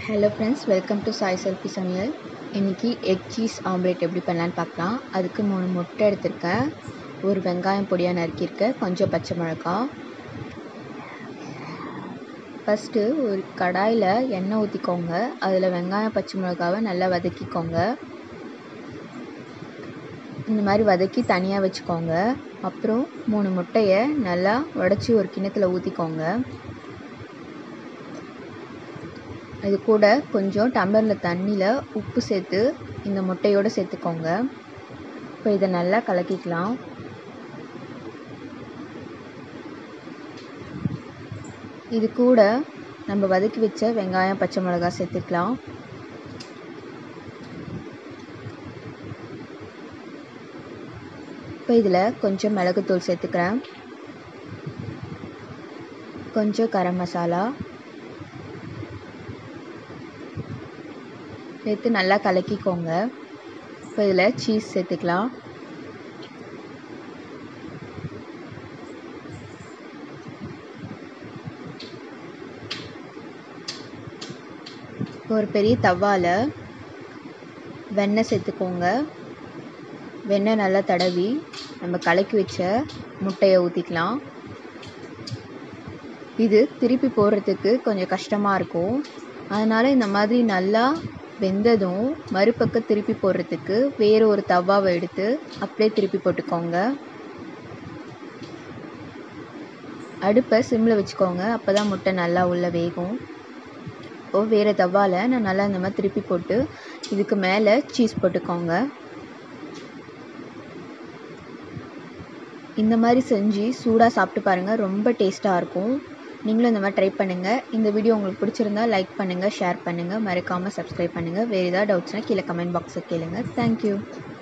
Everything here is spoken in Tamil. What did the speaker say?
hello friends welcome to Sai selfie Samayal இன்றைக்கி எக் சீஸ் ஆம்லேட் எப்படி பண்ணலான்னு பார்க்கலாம் அதுக்கு மூணு முட்டை எடுத்திருக்கேன் ஒரு வெங்காயம் பொடியாக நறுக்கியிருக்கேன் கொஞ்சம் பச்சை மிளகா ஃபஸ்ட்டு ஒரு கடாயில் எண்ணெய் ஊற்றிக்கோங்க அதில் வெங்காயம் பச்சை மிளகாவை நல்லா வதக்கிக்கோங்க இந்த மாதிரி வதக்கி தனியாக வச்சுக்கோங்க அப்புறம் மூணு முட்டையை நல்லா உடச்சி ஒரு கிண்ணத்தில் ஊற்றிக்கோங்க இது கூட கொஞ்சம் டம்ளரில் தண்ணியில் உப்பு சேர்த்து இந்த முட்டையோடு சேர்த்துக்கோங்க இப்போ இதை நல்லா கலக்கிக்கலாம் இது கூட நம்ம வதக்கி வச்ச வெங்காயம் பச்சை மிளகா சேர்த்துக்கலாம் இப்போ இதில் கொஞ்சம் மிளகுத்தூள் சேர்த்துக்கிறேன் கொஞ்சம் கரம் மசாலா சேர்த்து நல்லா கலக்கிக்கோங்க இப்போ இதில் சீஸ் சேர்த்துக்கலாம் ஒரு பெரிய தவாவில் வெண்ணெய் சேர்த்துக்கோங்க வெண்ணெய் நல்லா தடவி நம்ம கலக்கி வச்ச முட்டையை ஊற்றிக்கலாம் இது திருப்பி போடுறதுக்கு கொஞ்சம் கஷ்டமாக இருக்கும் அதனால் இந்த மாதிரி நல்லா வெந்ததும் மறுபக்கம் திருப்பி போடுறதுக்கு வேறு ஒரு தவாவை எடுத்து அப்படியே திருப்பி போட்டுக்கோங்க அடுப்பை சிம்மில் வச்சுக்கோங்க அப்போ தான் முட்டை நல்லா உள்ளே வேகும் ஓ வேறு தவாவில் நான் நல்லா இந்த மாதிரி திருப்பி போட்டு இதுக்கு மேலே சீஸ் போட்டுக்கோங்க இந்த மாதிரி செஞ்சு சூடாக சாப்பிட்டு பாருங்கள் ரொம்ப டேஸ்ட்டாக இருக்கும் நீங்களும் இந்த மாதிரி ட்ரை பண்ணுங்கள் இந்த வீடியோ உங்களுக்கு பிடிச்சிருந்தா லைக் பண்ணுங்கள் ஷேர் பண்ணுங்கள் மறக்காமல் சப்ஸ்கிரைப் பண்ணுங்கள் வேறு ஏதாவது டவுட்ஸ்னால் கீழே கமெண்ட் பாக்ஸில் கேளுங்க தேங்க்யூ